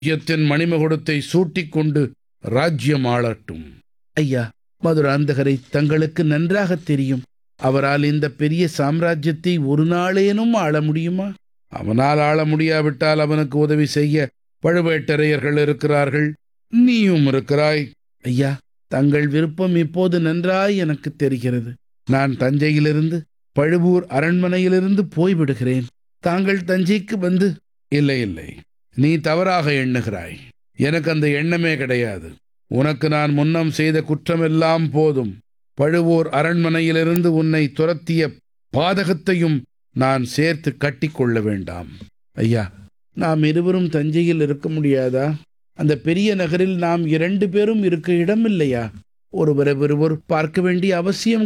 ராஜ்யத்தின் மணிமகுடத்தை சூட்டிக் கொண்டு ராஜ்யம் ஆளட்டும் ஐயா மதுராந்தகரை தங்களுக்கு நன்றாக தெரியும் அவரால் இந்த பெரிய சாம்ராஜ்யத்தை ஒரு நாளேனும் ஆள முடியுமா அவனால் ஆள முடியாவிட்டால் அவனுக்கு உதவி செய்ய பழுவேட்டரையர்கள் இருக்கிறார்கள் நீயும் இருக்கிறாய் ஐயா தங்கள் விருப்பம் இப்போது நன்றாய் எனக்கு தெரிகிறது நான் தஞ்சையிலிருந்து பழுவூர் அரண்மனையிலிருந்து போய்விடுகிறேன் தாங்கள் தஞ்சைக்கு வந்து இல்லை இல்லை நீ தவறாக எண்ணுகிறாய் எனக்கு அந்த எண்ணமே கிடையாது உனக்கு நான் முன்னம் செய்த குற்றமெல்லாம் போதும் பழுவூர் அரண்மனையிலிருந்து உன்னை துரத்திய பாதகத்தையும் நான் சேர்த்து கட்டிக்கொள்ள வேண்டாம் ஐயா நாம் இருவரும் தஞ்சையில் இருக்க முடியாதா அந்த பெரிய நகரில் நாம் இரண்டு பேரும் இருக்க இடமில்லையா ஒருவரை ஒருவர் பார்க்க வேண்டிய அவசியம்